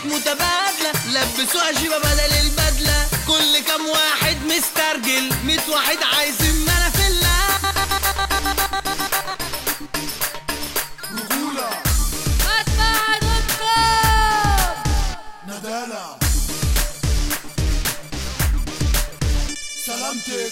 متبادلة لبسوها جيبة بدل البدلة كل كام واحد مسترجل ميت واحد عايزين منافلة رجولة مدفع دكتور ندالة سلامتك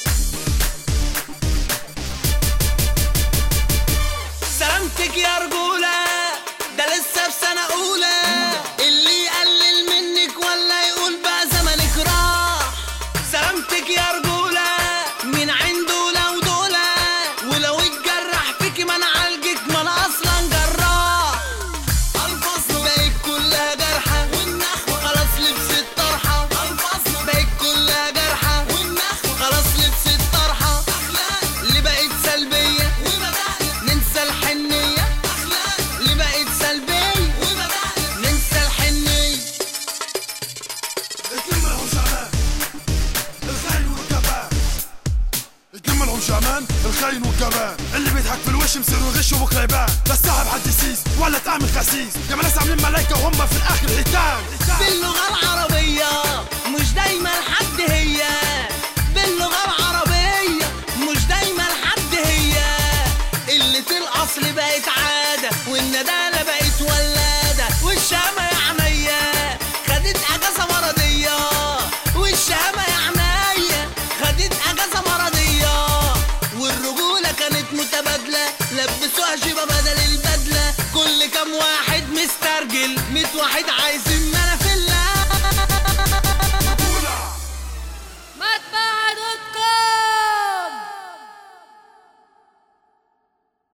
سلامتك يا رجولة ده لسه في سنة أولى اللي يقلل منك ولا يقول بقى زمنك راح سلامتك يا رجولة من عين دولة ودولة ولو اتجرح فيكي ما انا عالجك ما انا اصلا جراح الفاظ بقت كلها جرحى والنخوة خلاص لبست طرحة الفاظ بقت كلها جرحى والنخوة خلاص لبست طرحة اللي بقت سلبية ننسى الحنية اللي بقت سلبية ننسى الحنية الجمل شعبان الخاين والجبان الجمل شعبان الخاين والجبان اللي بيضحك في الوش مصير يغش وبكره يبان لا السحب حد يسيس ولا تعمل خسيس يا ناس عاملين ملايكة وهم في الاخر حيتان